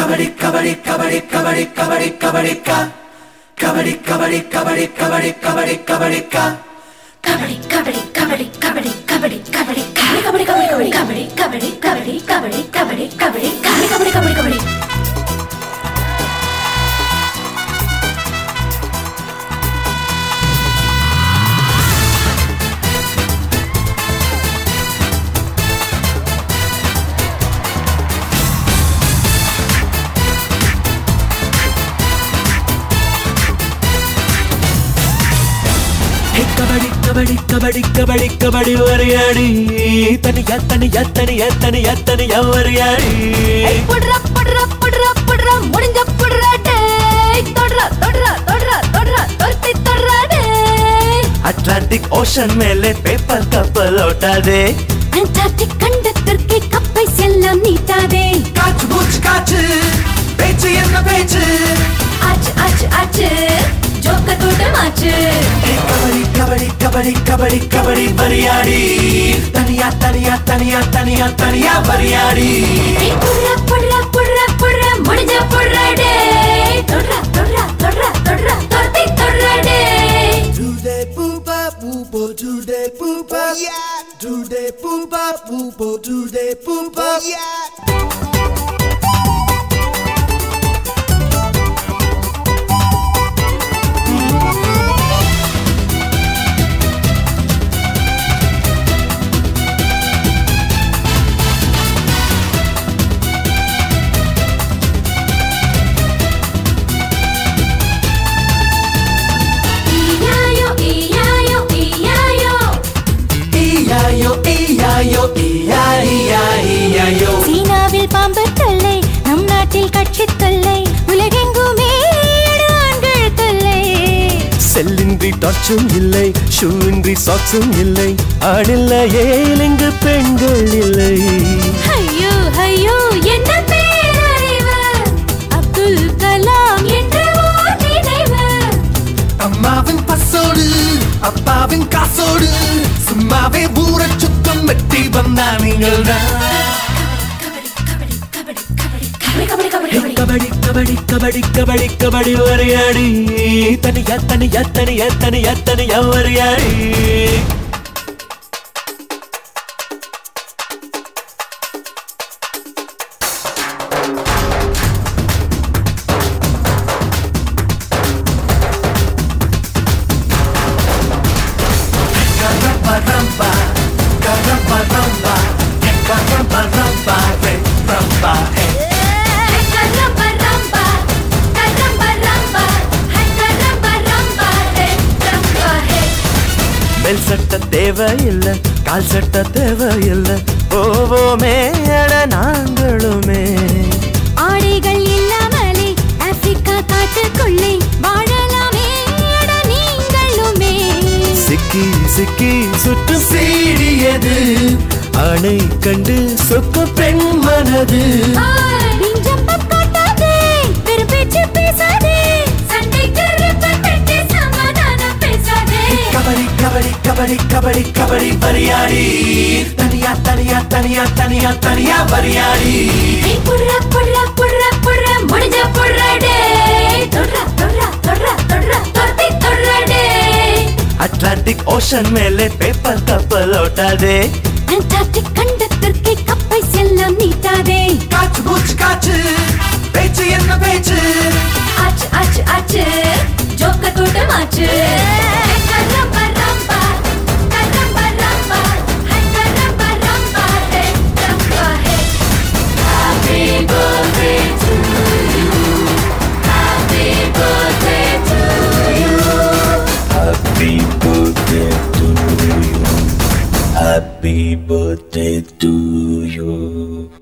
கபடி கபடி கபடி கபடி கபடி கபடிக்கா கபடி கபடி கபடி கபடி கபடி கபடிக்கா கபடி கபடி கபடி கபடி கபடி கபடி கபடி கபடி கபடி கபடி கபடி கபடி கபடி கபடி கபடி கபடி கபடி கபடி கபடி ஹே கபடி கபடி கபடி கபடி கபடி வரையாடி தனியா தனியா தனியா தனியா தனியா வரையாடி புடுறா புடுறா புடுறா புடுறா முடிஞ்ச புடுறா டேய் தொடரா தொடரா தொடரா தொடரா தொர்த்தி தொடரா டேய் அட்லாண்டிக் ஓஷன் மேலே பேப்பர் கப்பல் ஓட்டாதே அண்டார்டிக் கண்டத்திற்கு கப்பை செல்லம் நீட்டாதே காற்று மூச்சு காற்று பேச்சு என்ன பேச்சு ஆச்சு ஆச்சு ஆச்சு ஜோக்க கூட்டமாச்சு ஹே கபடி கபடி கபடி கபடி கபடி வரையாடி தனியா தனியா தனியா தனியா தனியா வரையாடி ஏய் புடுறா புடுறா புடுறா புடுறா முடிஞ்ச புடுறா டேய் தொடரா தொடரா தொடரா தொடரா தொர்த்தி தொடரா டேய் Do they poop up, poop or do they poop up? Yeah. Do they poop up, poop or do they poop up? Yeah. ஈயாயோ ஈயாயோ ஈயாயோ ஈயாயோ ஈயாயோ ஈயா ஈயா ஈயாயோ சீனாவில் பாம்பு தொல்லை நம் நாட்டில் கட்சி தொல்லை உலகெங்குமே அடு ஆண்கள் தொல்லை செல்லின்றி டார்ச்சும் இல்லை ஷூவின்றி சாக்ஸும் இல்லை ஆடில்லையே இங்கு பெண்கள் இல்லை ஐயோ ஐயோ என்ன பேரறிவு அப்துல் கலாம் என்ற ஓர் நினைவு அம்மாவின் பசோடு அப்பாவின் காசோடு சும்மாவே ஊர சுத்தம் வெட்டி வந்தா நீங்கள் கபடி கபடி கபடி கபடி கபடி கபடி கபடி கபடி கபடி கபடி கபடி கபடி வரையாடி தனியா தனியா தனியா தனியா தனியா வரையாடி Caramba, caramba, caramba, caramba, caramba, caramba, hey. கரம்ப ரம்ப கரம்ப ரம்ப கரம்ப ரம்ப ஹே ரம்ப ஹே மேல் சட்ட தேவையில்லை கால் சட்ட தேவையில்லை போவோமே அட நாங்களுமே ஆடைகள் இல்லாமலே ஆப்பிரிக்கா காட்டுக்குள்ளே வாழலாமே அட நீங்களுமே சிக்கி சிக்கி சுற்று சீடியது ஆணை கண்டு சொக்கு பெண் மனது நெஞ்சப்ப காட்டாதே பெரும் பேச்சு பேசாதே சண்டைக்கு ரிப்பன் பெட்டி சமாதானம் பேசாதே கபடி கபடி கபடி கபடி கபடி பரியாடி தனியா தனியா தனியா தனியா தனியா பரியாடி ஏய் புடுறா புடுறா புடுறா புடுறா முடிஞ்ச புடுறா டேய் தொடரா தொடரா தொடரா தொடரா தொர்த்தி தொடரா டேய் அட்லாண்டிக் ஓஷன் மேலே பேப்பர் கப்பல் ஓட்டாதே அண்டார்டிக் கண்டத்திற்கு கப்பை செல்லம் நீட்டாதே காற்று மூச்சு காற்று பேச்சு என்ன பேச்சு ஆச்சு ஆச்சு ஆச்சு ஜோக்க கூட்டமாச்சு கரம்ப ரம்ப கரம்ப ரம்ப கரம்ப ரம்ப ஹே ரம்ப ஹே Happy birthday to you Happy birthday to you Happy birthday to you Happy birthday to you